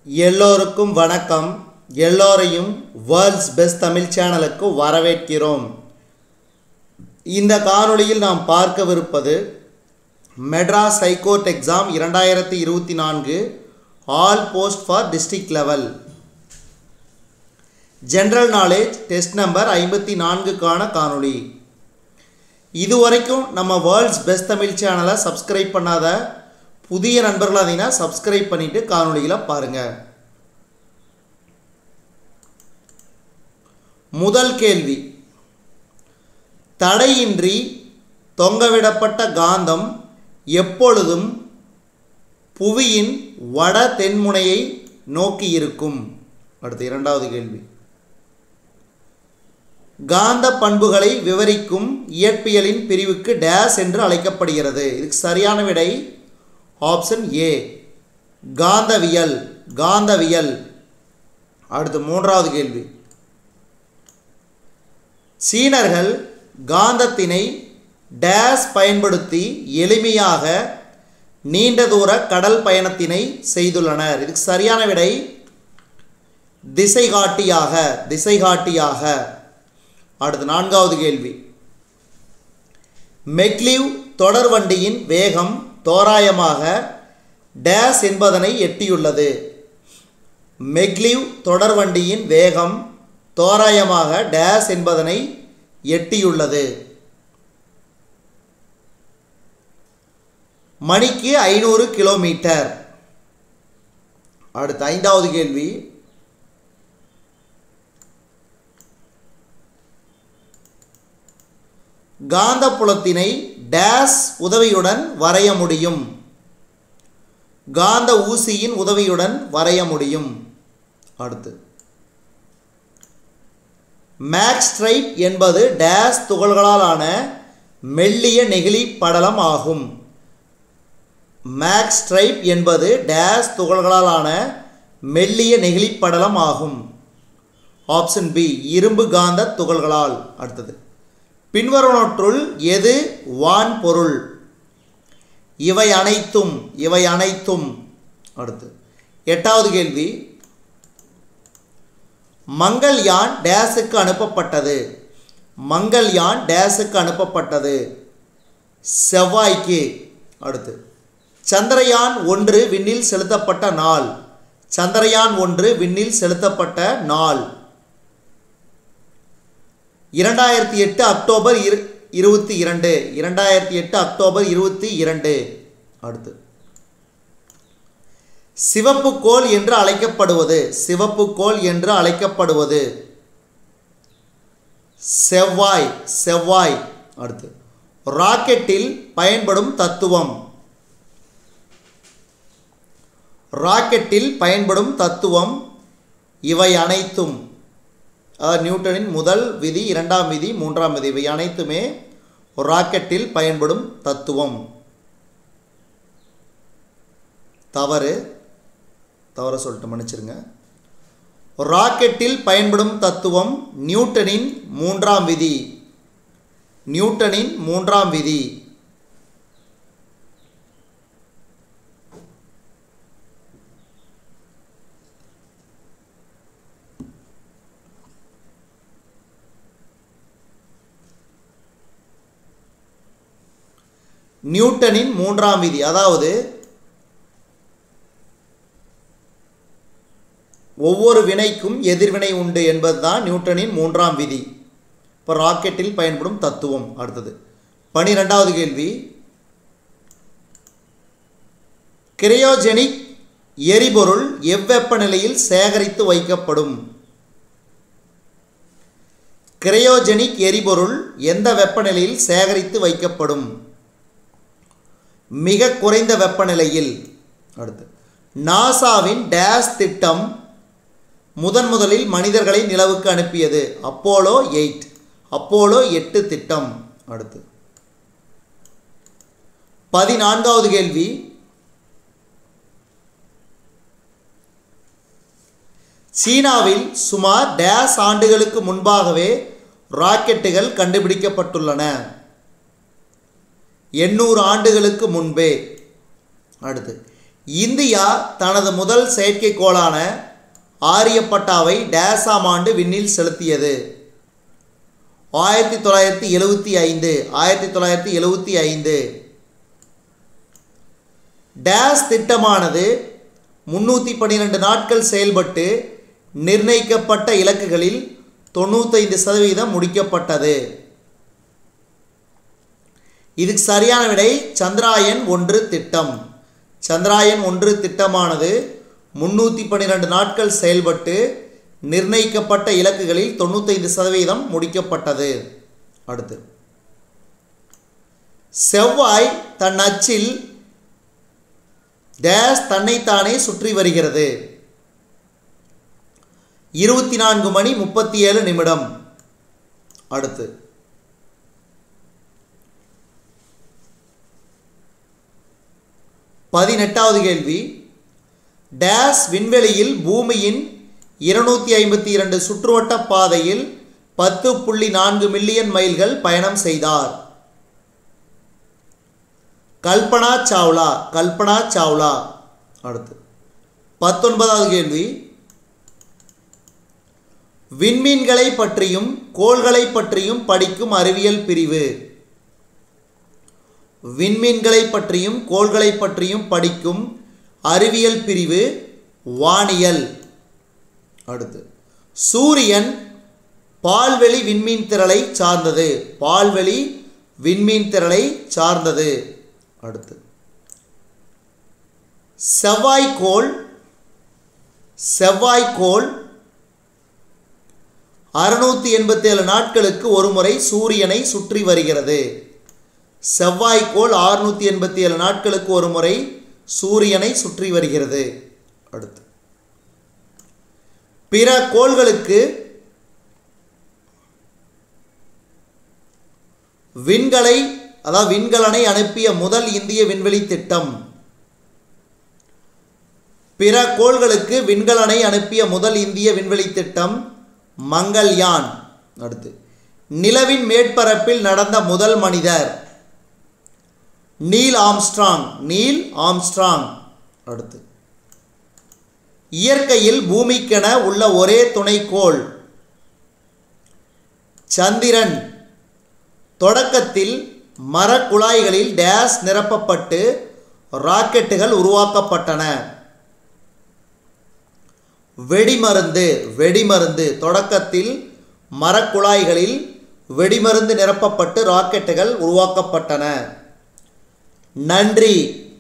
எல்லோருக்கும் வணக்கம் எல்லோரையும் வேர்ல்ட்ஸ் பெஸ்ட் தமிழ் சேனலுக்கு வரவேற்கிறோம் இந்த காணொளியில் நாம் பார்க்கவிருப்பது மெட்ராஸ் ஹைகோர்ட் எக்ஸாம் இரண்டாயிரத்தி இருபத்தி நான்கு all post for district level general knowledge test number ஐம்பத்தி நான்குக்கான காணொளி இதுவரைக்கும் நம்ம வேர்ல்ட்ஸ் பெஸ்ட் தமிழ் சேனலை சப்ஸ்கிரைப் பண்ணாத புதிய நண்பர்களாக இருந்தீங்கன்னா சப்ஸ்கிரைப் பண்ணிவிட்டு காணொளிகளை பாருங்கள் முதல் கேள்வி தடையின்றி தொங்கவிடப்பட்ட காந்தம் எப்பொழுதும் புவியின் வட தென்முனையை நோக்கி இருக்கும் அடுத்து இரண்டாவது கேள்வி காந்த பண்புகளை விவரிக்கும் இயற்பியலின் பிரிவுக்கு டேஸ் என்று அழைக்கப்படுகிறது இதுக்கு சரியான விடை ஆப்ஷன் ஏ காந்தவியல் காந்தவியல் அடுத்து மூன்றாவது கேள்வி சீனர்கள் காந்தத்தினை டேஸ் பயன்படுத்தி எளிமையாக நீண்ட தூர கடல் பயணத்தினை செய்துள்ளனர் இதுக்கு சரியான விடை திசைகாட்டியாக திசைகாட்டியாக அடுத்து நான்காவது கேள்வி மெக்லிவ் தொடர்வண்டியின் வேகம் தோராயமாக டேஸ் என்பதனை எட்டியுள்ளது மெக்லிவ் தொடர்வண்டியின் வேகம் தோராயமாக டேஸ் என்பதனை எட்டியுள்ளது மணிக்கு ஐநூறு கிலோமீட்டர் அடுத்து ஐந்தாவது கேள்வி காந்தப்புலத்தினை டேஸ் உதவியுடன் வரைய முடியும் காந்த ஊசியின் உதவியுடன் வரைய முடியும் அடுத்து மேக்ஸ்ட்ரைப் என்பது டேஸ் துகள்களாலான மெல்லிய நெகிழி படலம் ஆகும் மேக்ஸ்ட்ரைப் என்பது டேஸ் துகள்களாலான மெல்லிய நெகிழி படலம் ஆகும் ஆப்ஷன் பி இரும்பு காந்த துகள்களால் அடுத்தது பின்வருவனற்றுள் எது வான் பொருள் இவை அனைத்தும் இவை அனைத்தும் அடுத்து எட்டாவது கேள்வி மங்கள்யான் டேஸுக்கு அனுப்பப்பட்டது மங்கள்யான் டேஸுக்கு அனுப்பப்பட்டது செவ்வாய்க்கு அடுத்து சந்திரயான் ஒன்று விண்ணில் செலுத்தப்பட்ட நாள் சந்திரயான் ஒன்று விண்ணில் செலுத்தப்பட்ட நாள் இரண்டாயிரத்தி எட்டு அக்டோபர் இரு இருபத்தி இரண்டு இரண்டாயிரத்தி எட்டு அக்டோபர் இருபத்தி இரண்டு அடுத்து சிவப்பு கோள் என்று அழைக்கப்படுவது சிவப்பு கோள் என்று அழைக்கப்படுவது செவ்வாய் செவ்வாய் அடுத்து ராக்கெட்டில் பயன்படும் தத்துவம் ராக்கெட்டில் பயன்படும் தத்துவம் இவை அனைத்தும் நியூட்டனின் முதல் விதி இரண்டாம் விதி மூன்றாம் விதி இவை அனைத்துமே ராக்கெட்டில் பயன்படும் தத்துவம் தவறு தவற சொல்லிட்டு மன்னிச்சிருங்க ராக்கெட்டில் பயன்படும் தத்துவம் நியூட்டனின் மூன்றாம் விதி நியூட்டனின் மூன்றாம் விதி நியூட்டனின் மூன்றாம் விதி அதாவது ஒவ்வொரு வினைக்கும் எதிர்வினை உண்டு என்பதுதான் நியூட்டனின் மூன்றாம் விதி இப்போ ராக்கெட்டில் பயன்படும் தத்துவம் அடுத்தது பனிரெண்டாவது கேள்வி கிரையோஜெனிக் எரிபொருள் எவ்வெப்பநிலையில் சேகரித்து வைக்கப்படும் கிரையோஜெனிக் எரிபொருள் எந்த வெப்பநிலையில் சேகரித்து வைக்கப்படும் மிக குறைந்த வெப்பநிலையில் அடுத்து நாசாவின் டேஸ் திட்டம் முதன் முதலில் மனிதர்களை நிலவுக்கு அனுப்பியது அப்போலோ எயிட் அப்போலோ எட்டு திட்டம் அடுத்து பதினான்காவது கேள்வி சீனாவில் சுமார் டேஸ் ஆண்டுகளுக்கு முன்பாகவே ராக்கெட்டுகள் கண்டுபிடிக்கப்பட்டுள்ளன எண்ணூறு ஆண்டுகளுக்கு முன்பே அடுத்து இந்தியா தனது முதல் செயற்கைக்கோளான ஆரியப்பட்டாவை டேசாம் ஆண்டு விண்ணில் செலுத்தியது ஆயிரத்தி தொள்ளாயிரத்தி எழுவத்தி ஐந்து ஆயிரத்தி தொள்ளாயிரத்தி எழுவத்தி ஐந்து டேஸ் திட்டமானது முன்னூற்றி பன்னிரெண்டு நாட்கள் செயல்பட்டு நிர்ணயிக்கப்பட்ட இலக்குகளில் தொண்ணூத்தைந்து சதவீதம் முடிக்கப்பட்டது இதுக்கு சரியான விடை சந்திராயன் ஒன்று திட்டம் சந்திராயன் ஒன்று திட்டமானது முன்னூற்றி பன்னிரெண்டு நாட்கள் செயல்பட்டு நிர்ணயிக்கப்பட்ட இலக்குகளில் தொண்ணூத்தைந்து சதவீதம் முடிக்கப்பட்டது அடுத்து செவ்வாய் தன் அச்சில் டேஸ் தன்னைத்தானே சுற்றி வருகிறது இருபத்தி நான்கு மணி முப்பத்தி ஏழு நிமிடம் அடுத்து பதினெட்டாவது கேள்வி டேஸ் விண்வெளியில் பூமியின் இருநூத்தி ஐம்பத்தி இரண்டு சுற்றுவட்ட பாதையில் பத்து புள்ளி நான்கு மில்லியன் மைல்கள் பயணம் செய்தார் கல்பனா சாவ்லா கல்பனா சாவ்லா அடுத்து பத்தொன்பதாவது கேள்வி விண்மீன்களை பற்றியும் கோள்களை பற்றியும் படிக்கும் அறிவியல் பிரிவு விண்மீன்களை பற்றியும் கோள்களை பற்றியும் படிக்கும் அறிவியல் பிரிவு வானியல் அடுத்து சூரியன் பால்வெளி விண்மீன் திரளை சார்ந்தது பால்வெளி விண்மீன் திரளை சார்ந்தது அடுத்து செவ்வாய்க்கோள் செவ்வாய்க்கோள் அறுநூற்றி எண்பத்தேழு நாட்களுக்கு ஒருமுறை சூரியனை சுற்றி வருகிறது செவ்வாய்க்கோள் அறுநூற்றி எண்பத்தி ஏழு நாட்களுக்கு ஒரு முறை சூரியனை சுற்றி வருகிறது அடுத்து பிற கோள்களுக்கு விண்கலை அதாவது விண்கலனை அனுப்பிய முதல் இந்திய விண்வெளி திட்டம் பிற கோள்களுக்கு விண்கலனை அனுப்பிய முதல் இந்திய விண்வெளி திட்டம் மங்கள்யான் அடுத்து நிலவின் மேற்பரப்பில் நடந்த முதல் மனிதர் நீல் ஆம்ஸ்ட்ராங் நீல் ஆம்ஸ்ட்ராங் அடுத்து இயற்கையில் பூமிக்கென உள்ள ஒரே துணைக்கோள் சந்திரன் தொடக்கத்தில் மரக்குழாய்களில் டேஸ் நிரப்பப்பட்டு ராக்கெட்டுகள் உருவாக்கப்பட்டன வெடிமருந்து வெடிமருந்து தொடக்கத்தில் மரக்குழாய்களில் வெடிமருந்து நிரப்பப்பட்டு ராக்கெட்டுகள் உருவாக்கப்பட்டன நன்றி